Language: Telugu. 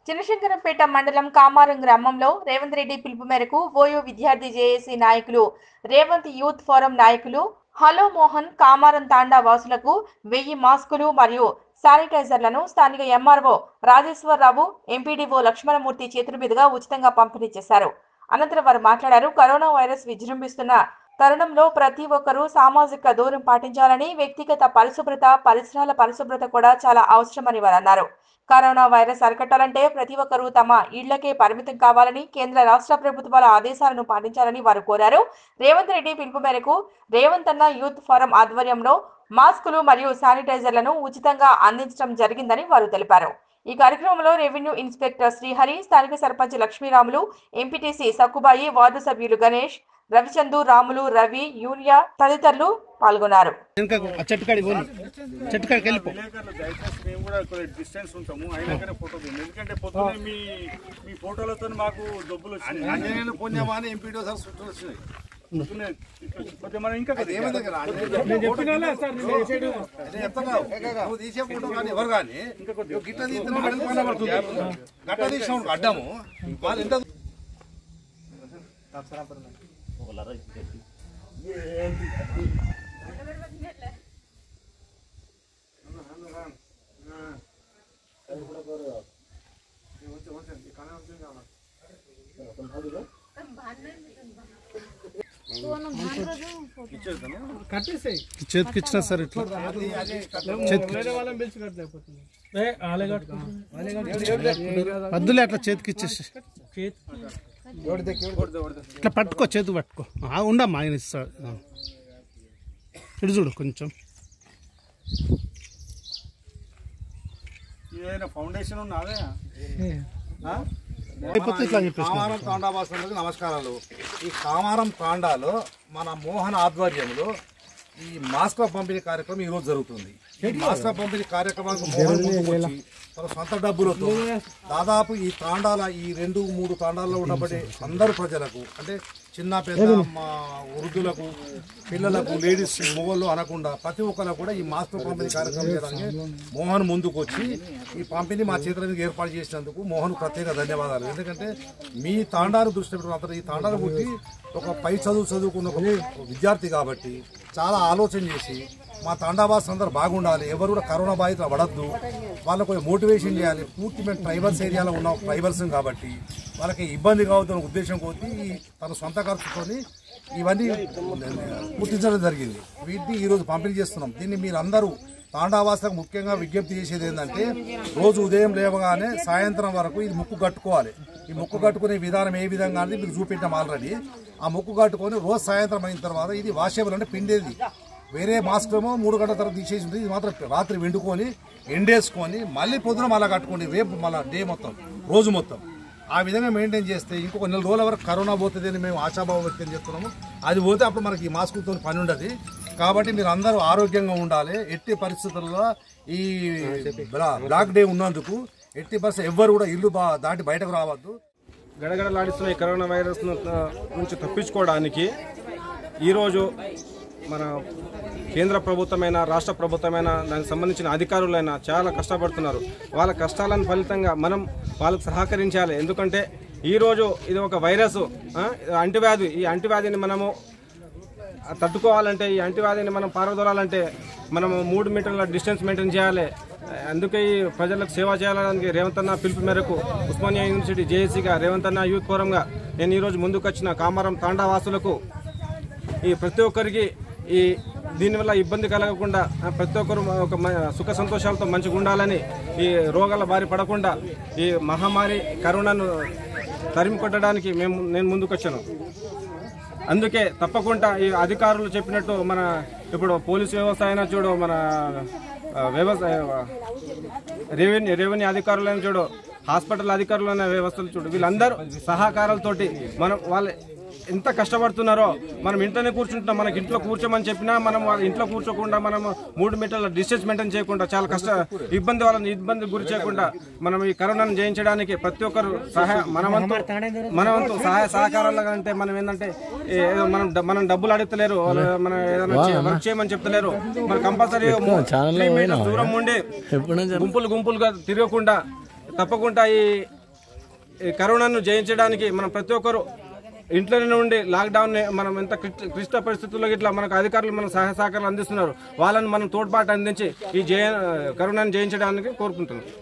చినశంకరంపేట మండలం కామారం గ్రామంలో రేవంత్ రెడ్డి పిలుపు మేరకు ఓయూ విద్యార్థి జేఏసీ నాయకులు రేవంత్ యూత్ ఫోరం నాయకులు హలో మోహన్ కామారం తాండా వాసులకు వెయ్యి మాస్కులు మరియు శానిటైజర్లను స్థానిక ఎంఆర్ఓ రాజేశ్వరరావు ఎంపీడీఓ లక్ష్మణమూర్తి చేతుల మీదుగా ఉచితంగా పంపిణీ చేశారు అనంతరం వారు మాట్లాడారు కరోనా వైరస్ విజృంభిస్తున్న తరుణంలో ప్రతి ఒక్కరూ సామాజిక దూరం పాటించాలని వ్యక్తిగత పరిశుభ్రత పరిసరాల పరిశుభ్రత కూడా చాలా అవసరమని వారు అన్నారు కరోనా వైరస్ అరికట్టాలంటే ప్రతి ఒక్కరూ తమ ఇళ్లకే పరిమితం కావాలని కేంద్ర రాష్ట్ర ప్రభుత్వాల ఆదేశాలను పాటించాలని వారు కోరారు రేవంత్ రెడ్డి పిలుపు మేరకు రేవంత్ అన్న యూత్ ఫోరం ఆధ్వర్యంలో మాస్కులు మరియు శానిటైజర్లను ఉచితంగా అందించడం జరిగిందని వారు తెలిపారు ఈ కార్యక్రమంలో రెవెన్యూ ఇన్స్పెక్టర్ శ్రీహరి స్థానిక సర్పంచ్ లక్ష్మీరాములు ఎంపీటీసీ సక్కుబాయి వార్డు సభ్యులు గణేష్ రవిచందు రాములు రవి యూరియా తదితరులు పాల్గొన్నారు వెనక ఆ చెట్టు కాడికి పోను చెట్టు కాడికి వెళ్ళిపో విలేకరులు దయచేసి మేము కూడా కొద్దిగా డిస్టెన్స్ ఉంటాము అయినాకనే ఫోటో తీయండి ఎందుకంటే పొద్దున్నే మీ మీ ఫోటోలతో మాకు డబ్బులు వచ్చినాయి అంజనేయులు పుణ్యమా అని ఎంపీడీ సార్ చుట్టూ వచ్చినాయి పొద్దున్నే కొద్దిగా మనం ఇంకా కొద్దిగా ఏమైంది ఇక్కడ? అదే చెప్తున్నావు. నువ్వు తీసే ఫోటో కానీ ఎవరు కానీ నువ్వు గిట్ల తీస్తున్నావు మెడలు పైన పడుతుంది గట్ట తీసినావు అడ్డము వాళ్ళు ఎంత చేతికి ఇచ్చిన సార్ ఇట్లా చేతికి వద్దులే అట్లా చేతికి ఇచ్చేసి ఇట్లా పట్టుకో చేతి పట్టుకో ఆ, ఉండమ్మా ఆయన ఇస్తాడు ఆ. ఇటు చూడు కొంచెం ఏదైనా ఫౌండేషన్ ఉన్నదే ఆ? అయిపోతే ఇట్లా చెప్పేసి కామారం తాండావాసులకు నమస్కారాలు ఈ కామారం తాండాలో మన మోహన్ ఆధ్వర్యంలో ఈ మాస్క్ పంపిణీ కార్యక్రమం ఈ రోజు జరుగుతుంది ఈ మాస్క్ పంపిణీ కార్యక్రమానికి మోహన్ ముందుకు వచ్చి తన సొంత డబ్బులతో దాదాపు ఈ తాండాల ఈ రెండు మూడు తాండాల్లో ఉండబడే అందరు ప్రజలకు అంటే చిన్న పెద్ద మా వృద్ధులకు పిల్లలకు లేడీస్ మొగోళ్ళు అనకుండా ప్రతి ఒక్కరు కూడా ఈ మాస్క్ పంపిణీ కార్యక్రమం చేయడానికి మోహన్ ముందుకు వచ్చి ఈ పంపిణీ మా చేతుల మీద ఏర్పాటు చేసినందుకు మోహన్ ప్రత్యేక ధన్యవాదాలు ఎందుకంటే మీ తాండాను దృష్టి పెట్టుకున్న అతను ఈ తాండాను పుట్టి ఒక పై చదువు చదువుకున్న ఒక విద్యార్థి కాబట్టి చాలా ఆలోచన చేసి మా తాండావాస్ అందరూ బాగుండాలి ఎవరు కూడా కరోనా బాధితులు పడద్దు వాళ్ళకు మోటివేషన్ చేయాలి పూర్తి మేము ట్రైబల్స్ ఏరియాలో ఉన్న ట్రైబల్స్ కాబట్టి వాళ్ళకి ఇబ్బంది కావద్దన్న ఉద్దేశం కొద్దీ తన సొంత ఖర్చుతోని ఇవన్నీ గుర్తించడం జరిగింది వీటిని ఈరోజు పంపిణీ చేస్తున్నాం దీన్ని మీరు అందరూ తాండావాసులకు ముఖ్యంగా విజ్ఞప్తి చేసేది ఏంటంటే రోజు ఉదయం లేవగానే సాయంత్రం వరకు ఇది ముక్కు కట్టుకోవాలి ఈ ముక్కు కట్టుకునే విధానం ఏ విధంగా అనేది మీకు చూపెట్టాం ఆల్రెడీ ఆ ముక్కు కట్టుకొని రోజు సాయంత్రం అయిన తర్వాత ఇది వాషేబుల్ అంటే పిండేది వేరే మాస్క్ ఏమో మూడు గంటల తర్వాత తీసేసి ఉంటుంది ఇది మాత్రం రాత్రి వెండుకొని ఎండేసుకొని మళ్ళీ పొద్దున మళ్ళీ కట్టుకోండి రేపు మళ్ళీ డే మొత్తం రోజు మొత్తం ఆ విధంగా మెయింటైన్ చేస్తే ఇంకొక నెల రోజుల వరకు కరోనా పోతుంది అని మేము ఆశాభావం వ్యక్తం చేస్తున్నాము అది పోతే అప్పుడు మనకి ఈ మాస్కులతో పని ఉండదు కాబట్టి మీరు అందరూ ఆరోగ్యంగా ఉండాలి ఎట్టి పరిస్థితుల్లో ఈ బ్లా- బ్లాక్ డే ఉన్నందుకు ఎట్టి పరిస్థితి ఎవ్వరు కూడా ఇల్లు బా- దాటి బయటకు రావద్దు గడగడలాడిస్తున్న ఈ కరోనా వైరస్ నుంచి తప్పించుకోవడానికి ఈరోజు మన కేంద్ర ప్రభుత్వమైన రాష్ట్ర ప్రభుత్వమైన దానికి సంబంధించిన అధికారులైన చాలా కష్టపడుతున్నారు వాళ్ళ కష్టాలను ఫలితంగా మనం వాళ్ళకు సహకరించాలి ఎందుకంటే ఈరోజు ఇది ఒక వైరస్ ఆ, ఇది అంటువ్యాధి ఈ అంటువ్యాధిని మనము తట్టుకోవాలంటే ఈ అంటువ్యాధిని మనం పారదోలాలంటే మనము మూడు మీటర్ల డిస్టెన్స్ మెయింటైన్ చేయాలి అందుకే ఈ ప్రజలకు సేవ చేయాలని రేవంత్ అన్న పిలుపు మేరకు ఉస్మానియా యూనివర్సిటీ జేఏసీగా రేవంత్ అన్న యూత్ ఫోరంగా నేను ఈరోజు ముందుకు వచ్చిన కామారం తాండా వాసులకు ఈ ప్రతి ఒక్కరికి ఈ దీనివల్ల ఇబ్బంది కలగకుండా ఆ, ప్రతి ఒక్కరు ఒక మ- సుఖ సంతోషాలతో మంచిగా ఉండాలని ఈ రోగాల బారి పడకుండా ఈ మహమ్మారి కరోనాను తరిమి కొట్టడానికి మేము నేను ముందుకు వచ్చాను అందుకే తప్పకుండా ఈ అధికారులు చెప్పినట్టు మన ఇప్పుడు పోలీస్ వ్యవస్థ అయినా చూడు మన ఆ, వ్యవసాయ రెవెన్యూ రెవెన్యూ అధికారులైన చూడు హాస్పిటల్ అధికారులైన వ్యవస్థలు చూడు వీళ్ళందరూ సహకారాలతోటి మనం వాళ్ళ ఎంత కష్టపడుతున్నారో మనం ఇంట్లోనే కూర్చుంటున్నాం మనకి ఇంట్లో కూర్చోమని చెప్పినా మనం వాళ్ళ ఇంట్లో కూర్చోకుండా మనం మూడు మీటర్ల డిస్టెన్స్ మెయింటైన్ చేయకుండా చాలా కష్ట ఇబ్బంది వాళ్ళని ఇబ్బంది గురి చేయకుండా మనం ఈ కరోనాను జయించడానికి ప్రతి ఒక్కరు సహాయ మన వంతు మన వంతు సహాయ సహకారాలు అంటే మనం ఏంటంటే ఏదో మనం డ- మనం డబ్బులు అడుగుతలేరు వాళ్ళు మనం ఏదైనా చే- వర్క్ చేయమని చెప్తలేరు మనం కంపల్సరీ దూరం ఉండి గుంపులు గుంపులుగా తిరగకుండా తప్పకుండా ఈ ఈ కరోనాను జయించడానికి మనం ప్రతి ఒక్కరు ఇంట్లోనే ఉండి లాక్డౌన్ మనం ఎంత క్లిష్ట- క్లిష్ట పరిస్థితుల్లో ఇట్లా మనకు అధికారులు మన సహాయ సహకారాలు అందిస్తున్నారు వాళ్ళని మనం తోడ్పాటు అందించి ఈ జయ కరోనాను జయించడానికి కోరుకుంటున్నాం